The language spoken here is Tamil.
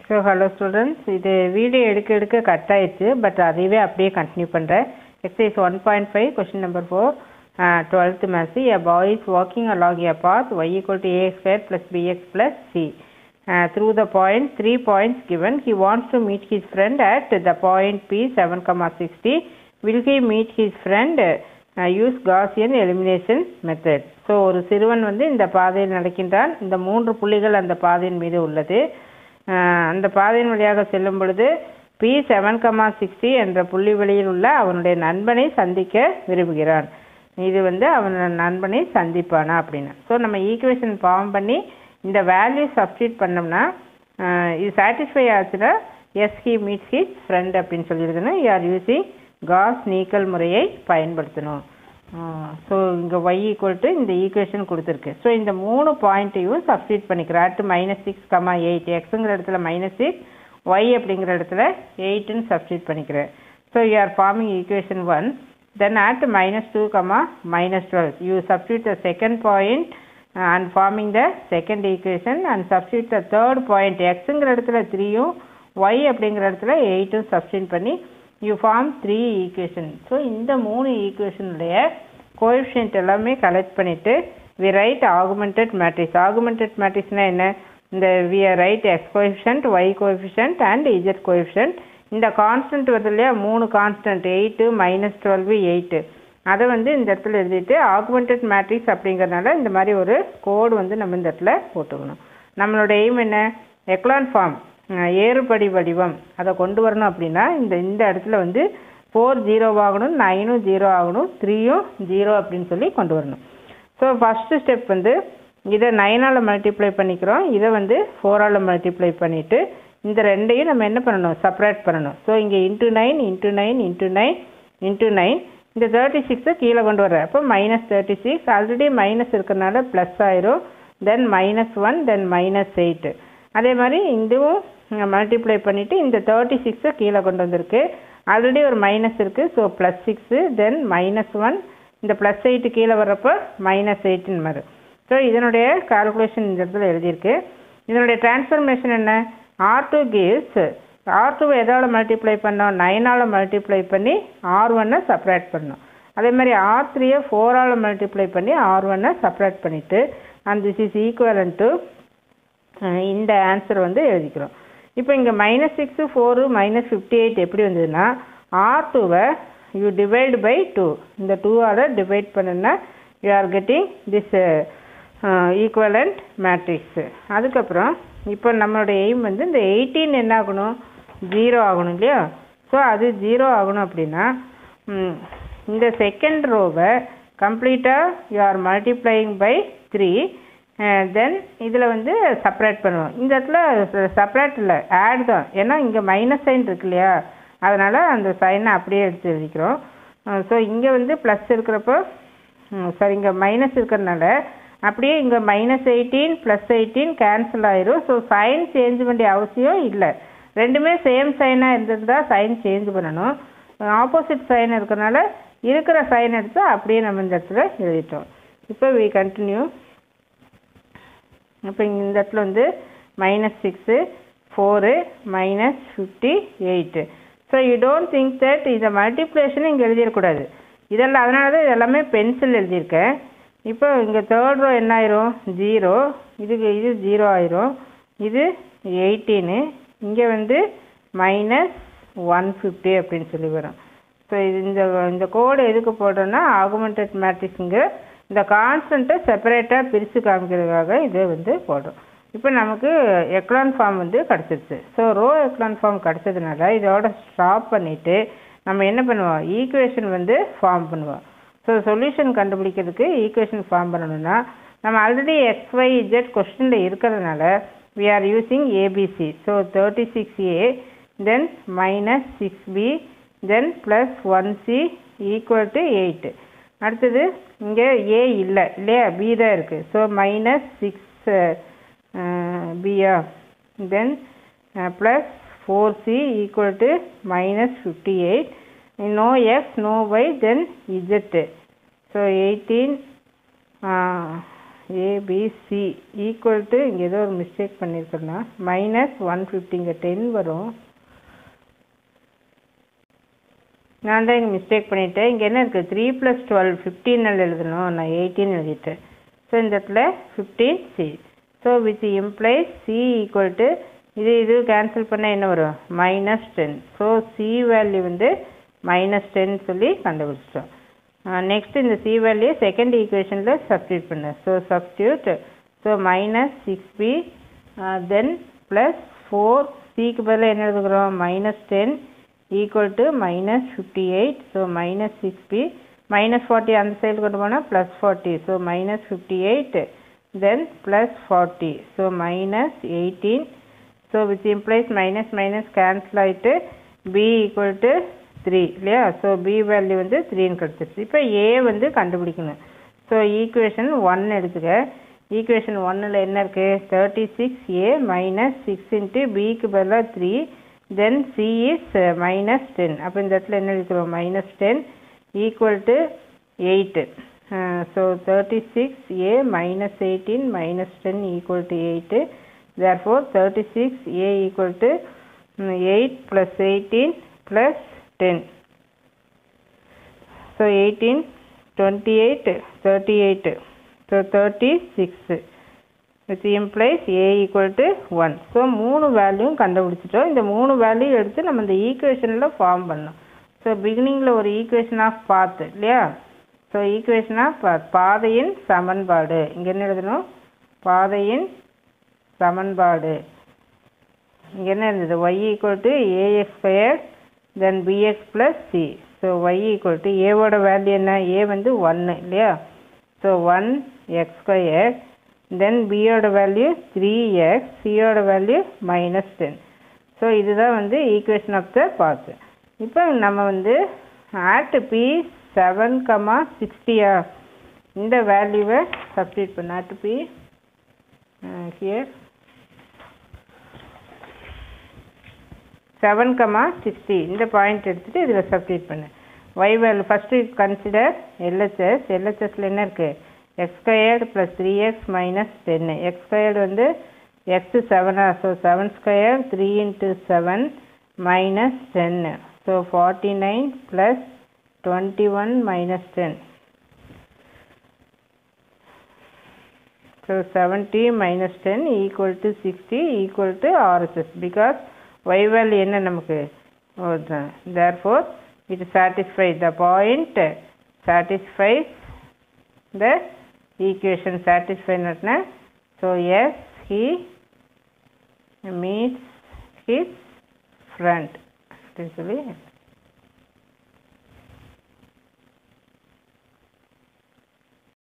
ஸோ ஹலோ ஸ்டூடெண்ட்ஸ் இது வீடியோ எடுக்க எடுக்க கட் ஆயிடுச்சு பட் அதையவே அப்படியே கண்டினியூ பண்ணுறேன் exercise one point five question number four twelfth maths a boy is walking along a path y equal to a square plus b x plus c through the point three points given he wants to meet his friend at the point p 7 comma 60 will he meet his friend uh, use Gaussian elimination method so ஒரு சிறுவன் வந்து இந்த பாதையில் நடக்கின்றான் இந்த மூன்று புள்ளிகள் அந்த பாதையின் மீது உள்ளது அஹ் அந்த பாதையின் வழியாக செல்லும் பொழுது பி செவன் கமா சிக்ஸ்டி என்ற புள்ளி வெளியில் உள்ள அவனுடைய நண்பனை சந்திக்க விரும்புகிறான் இது வந்து அவன் நண்பனை சந்திப்பானா அப்படின்னு ஸோ நம்ம ஈக்குவேஷன் ஃபார்ம் பண்ணி இந்த வேல்யூ சப்ஸ்டியூட் பண்ணோம்னா அஹ் இது சாட்டிஸ்ஃபை ஆச்சுன்னா as he meets his friend அப்படின்னு சொல்லியிருக்கணும் யார் யூஸிங் காஸ் நீக்கல் முறையை பயன்படுத்தணும் ஸோ இங்கே ஒய் ஈக்குவல் டு இந்த ஈக்குவேஷன் கொடுத்துருக்கு ஸோ இந்த மூணு பாயிண்ட்டையும் சப்ஸ்டியூட் பண்ணிக்கிறேன் at minus six comma eight எக்ஸுங்கிற இடத்துல மைனஸ் சிக்ஸ் ஒய் அப்படிங்கிற இடத்துல எயிட்டுன்னு சப்ஸ்டியூட் பண்ணிக்கிறேன் so you are forming equation one then at minus two comma minus twelve you substitute the second point and forming the second equation and substitute the third point எக்ஸுங்கிற இடத்துல த்ரீயும் ஒய் அப்படிங்கிற இடத்துல எயிட்டும் சப்ஸ்டியூட் பண்ணி you form three equation so இந்த மூணு ஈக்குவேஷனுடைய கோஎஃபிஷியன்ட் எல்லாமே கலெக்ட் பண்ணிவிட்டு we write augmented matrix augmented மேட்ரிக்ஸ்னால் என்ன இந்த we write x coefficient y coefficient and z coefficient இந்த கான்ஸ்டன்ட் வருது இல்லையா மூணு constant eight minus twelve eight அதை வந்து இந்த இடத்துல எழுதிட்டு ஆகுமெண்டட் மேட்ரிக்ஸ் அப்படிங்கிறனால இந்த மாதிரி ஒரு கோடு வந்து நம்ம இந்த இடத்துல போட்டுக்கணும் நம்மளோட எய்ம் என்ன எக்லான் ஃபார்ம் ஏறுபடி வடிவம் அதை கொண்டு வரணும் அப்படின்னா இந்த இந்த இடத்துல வந்து ஃபோர் ஜீரோ ஆகணும் நைனும் ஜீரோ ஆகணும் த்ரீயும் ஜீரோ அப்படின்னு சொல்லி கொண்டு வரணும் ஸோ ஃபஸ்ட்டு ஸ்டெப் வந்து இதை நைனால் மல்டிப்ளை பண்ணிக்கிறோம் இதை வந்து ஃபோரால் மல்டிப்ளை பண்ணிவிட்டு இந்த ரெண்டையும் நம்ம என்ன பண்ணணும் செப்பரேட் பண்ணணும் ஸோ இங்கே into nine into nine into nine into nine இந்த தேர்ட்டி சிக்ஸை கீழே கொண்டு வர்றேன் அப்போ minus thirty six already minus இருக்கிறனால ப்ளஸ் ஆயிரும் then minus one then minus eight அதே மாதிரி இதுவும் மல்டிப்ளை பண்ணிவிட்டு இந்த தேர்ட்டி சிக்ஸை கீழே கொண்டு வந்திருக்கு ஆல்ரெடி ஒரு மைனஸ் இருக்குது so plus six then minus one இந்த ப்ளஸ் எயிட்டு கீழே வர்றப்போ மைனஸ் எயிட்டுன்னு மாதிரி ஸோ இதனுடைய கால்குலேஷன் இந்த இடத்துல எழுதியிருக்கு இதனுடைய டிரான்ஸ்ஃபர்மேஷன் என்ன ஆர் டூ கிவ்ஸ் ஆர் டூவை எதால் மல்டிப்ளை பண்ணோம் நைனால் மல்டிப்ளை பண்ணி ஆர் ஒன்னை செப்பரேட் பண்ணோம் அதே மாதிரி ஆர் த்ரீயை ஃபோரால் மல்டிப்ளை பண்ணி ஆர் ஒன்னை செப்பரேட் பண்ணிவிட்டு and this is equivalent to இந்த ஆன்சர் வந்து எழுதிக்கிறோம் இப்போ இங்கே minus six four minus fifty eight எப்படி வந்ததுன்னா ஆர் டூவை யூ டிவைட் பை டூ இந்த டூவால் டிவைட் பண்ணுன்னா you are getting this equivalent matrix அதுக்கப்புறம் இப்போ நம்மளோட எய்ம் வந்து இந்த எயிட்டீன் என்ன ஆகணும் ஜீரோ ஆகணும் இல்லையா ஸோ அது ஜீரோ ஆகணும் அப்படின்னா இந்த செகண்ட் ரோவை கம்ப்ளீட்டாக you are multiplying by three then இதில் வந்து செப்பரேட் பண்ணுவோம் இந்த இடத்துல செப்பரேட் இல்லை ஆட் தான் ஏன்னா இங்கே மைனஸ் சைன் இருக்கு இல்லையா அதனால் அந்த சைனை அப்படியே எடுத்து எழுதிக்கிறோம் ஸோ இங்கே வந்து ப்ளஸ் இருக்கிறப்போ சாரி இங்கே மைனஸ் இருக்கிறதுனால அப்படியே இங்கே minus eighteen plus eighteen cancel ஆயிரும் ஸோ சைன் சேஞ்ச் வேண்டிய அவசியம் இல்லை ரெண்டுமே சேம் சைனாக இருந்திருந்தால் சைன் சேஞ்ச் பண்ணணும் ஆப்போசிட் சைன் இருக்கிறனால இருக்கிற சைன் எடுத்து அப்படியே நம்ம இந்த இடத்துல எழுதிட்டோம் இப்போ வி கண்டினியூ இப்போ இந்த இடத்துல வந்து minus six four minus fifty eight so you don't think that இந்த மல்டிப்ளேஷன் இங்கே எழுதிடக்கூடாது இதெல்லாம் அதனால தான் இதெல்லாமே பென்சில் எழுதியிருக்கேன் இப்போ இங்கே தேர்ட் ரோ என்ன ஆயிரும் ஜீரோ இதுக்கு இது ஜீரோ ஆயிரும் இது எயிட்டீனு இங்கே வந்து மைனஸ் ஒன் ஃபிஃப்டி அப்படின்னு சொல்லி வரும் ஸோ இது இந்த இந்த கோடு எதுக்கு போடுறோன்னா ஆகுமெண்டட் மேட்ரிக்ஸுங்கிற இந்த கான்ஸ்டண்ட்டை செப்பரேட்டாக பிரித்து காமிக்கிறதுக்காக இதை வந்து போடுறோம் இப்போ நமக்கு எக்லான் ஃபார்ம் வந்து கிடச்சிருச்சு ஸோ ரோ எக்லான் ஃபார்ம் கிடச்சதுனால இதோட ஸ்டாப் பண்ணிவிட்டு நம்ம என்ன பண்ணுவோம் ஈக்குவேஷன் வந்து ஃபார்ம் பண்ணுவோம் ஸோ சொல்யூஷன் கண்டுபிடிக்கிறதுக்கு ஈக்குவேஷன் ஃபார்ம் பண்ணணும்னா நம்ம ஆல்ரெடி எக்ஸ் ஒய் இஜெட் கொஸ்டினில் இருக்கிறதுனால we are using ABC so thirty six a then minus six B then plus one c equal to eight அடுத்தது இங்கே ஏ இல்லை இல்லையா பி தான் இருக்குது ஸோ மைனஸ் சிக்ஸ் பியா then plus four c equal to minus fifty eight no x no y then z so 18 uh, ABC equal to இங்கே ஏதோ ஒரு மிஸ்டேக் பண்ணியிருக்கோன்னா மைனஸ் ஒன் ஃபிஃப்டி இங்கே டென் வரும் நான் தான் இங்கே மிஸ்டேக் பண்ணிட்டேன் இங்கே என்ன இருக்குது த்ரீ ப்ளஸ் டுவெல் ஃபிஃப்டீன் எழுதணும் நான் எயிட்டீன் எழுதிட்டேன் ஸோ இந்த இடத்துல fifteen C so with implies C equal to இது இது கேன்சல் பண்ணால் என்ன வரும் minus ten so C value வந்து மைனஸ் டென் சொல்லி கண்டுபிடிச்சிட்டோம் நெக்ஸ்ட் இந்த சி வேல்யூ செகண்ட் ஈக்குவேஷனில் சப்ஸ்டியூட் பண்ணு so substitute so minus six B then plus four சிக்கு பதிலாக என்ன எழுதுகிறோம் minus ten equal to minus fifty eight so minus six B minus forty அந்த சைடு கொண்டு போனால் plus forty so minus fifty eight then plus forty so minus eighteen so with implies minus minus cancel ஆகிட்டு பி ஈக்குவல் டு த்ரீ இல்லையா ஸோ பி வேல்யூ வந்து த்ரீன்னு கிடச்சிருச்சு இப்போ ஏ வந்து கண்டுபிடிக்கணும் ஸோ ஈக்குவேஷன் ஒன் எடுத்துக்க ஈக்குவேஷன் ஒன்னில் என்ன இருக்குது thirty six A minus six into பிக்கு பதிலாக three then C is minus ten அப்போ இந்த இடத்துல என்ன இருக்கிறோம் minus ten equal to eight so thirty six A minus eighteen minus ten equal to eight therefore 36 a equal to mm, 8 plus 18 plus 10 so 18 28 38 so 36 which implies a equal to 1 so மூணு வேல்யூவும் கண்டுபிடிச்சிட்டோம் இந்த மூணு வேல்யூ எடுத்து நம்ம இந்த ஈக்குவேஷனில் ஃபார்ம் பண்ணோம் ஸோ பிகினிங்கில் ஒரு ஈக்குவேஷன் ஆஃப் பாத் இல்லையா ஸோ ஈக்குவேஷன் ஆஃப் பாத் பாதையின் சமன்பாடு இங்கே என்ன எழுதணும் பாதையின் சமன்பாடு இங்கே என்ன இருந்தது Y equal to A X square then B X plus C so Y equal to ஏவோட வேல்யூ என்ன ஏ வந்து ஒன்று இல்லையா so one X square then பியோட வேல்யூ த்ரீ எக்ஸ் சியோட வேல்யூ மைனஸ் டென் ஸோ இதுதான் வந்து ஈக்குவேஷன் ஆஃப் த பாத்து இப்போ நம்ம வந்து ஆட் பி செவன் கமா சிக்ஸ்டியா இந்த வேல்யூவை சப்ஸ்டியூட் பண்ண at P here seven comma sixty இந்த பாயிண்ட் எடுத்துகிட்டு இதில் சப்ஸ்டியூட் பண்ணு Y value first consider LHS எல்ஹெச்எஸில் என்ன இருக்குது X squared plus three X minus டென்னு எக்ஸ் ஸ்கொயர்டு வந்து எக்ஸு செவனா so seven square three into seven minus டென்னு so forty nine plus twenty one minus ten So 70 minus 10 equal to 60 equal to RHS because y value என்ன நமக்கு therefore it satisfies the point satisfies the equation satisfy நட்னா so yes he meets his friend அப்படின்னு சொல்லி